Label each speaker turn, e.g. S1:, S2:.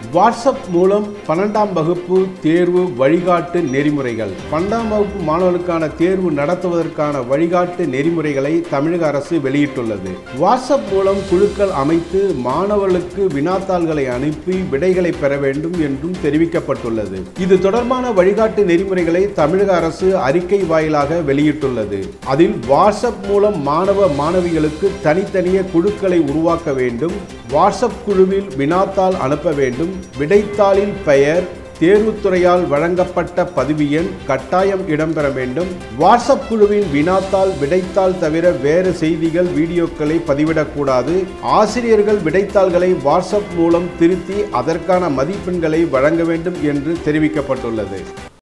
S1: WhatsApp மூலம் பன்னெண்டாம் வகுப்பு தேர்வு வழிகாட்டு நெறிமுறைகள் பன்னெண்டாம் வகுப்பு மாணவர்களுக்கான தேர்வு நடத்துவதற்கான வழிகாட்டு நெறிமுறைகளை தமிழக அரசு வெளியிட்டுள்ளது வாட்ஸ்அப் மூலம் குழுக்கள் அமைத்து மாணவர்களுக்கு வினாத்தாள்களை அனுப்பி விடைகளை பெற வேண்டும் என்றும் தெரிவிக்கப்பட்டுள்ளது இது தொடர்பான வழிகாட்டு நெறிமுறைகளை தமிழக அரசு அறிக்கை வாயிலாக வெளியிட்டுள்ளது அதில் வாட்ஸ்அப் மூலம் மாணவ மாணவிகளுக்கு தனித்தனியே குழுக்களை உருவாக்க வேண்டும் வாட்ஸ்அப் குழுவில் வினாத்தாள் அனுப்ப வேண்டும் விடைத்தாளில் பெயர் தேர்வுத்துறையால் வழங்கப்பட்ட பதிவு எண் கட்டாயம் இடம்பெற வேண்டும் வாட்ஸ்அப் குழுவின் வினாத்தாள் விடைத்தாள் தவிர வேறு செய்திகள் வீடியோக்களை பதிவிடக்கூடாது ஆசிரியர்கள் விடைத்தாள்களை வாட்ஸ்அப் மூலம் திருத்தி அதற்கான மதிப்பெண்களை வழங்க வேண்டும் என்று தெரிவிக்கப்பட்டுள்ளது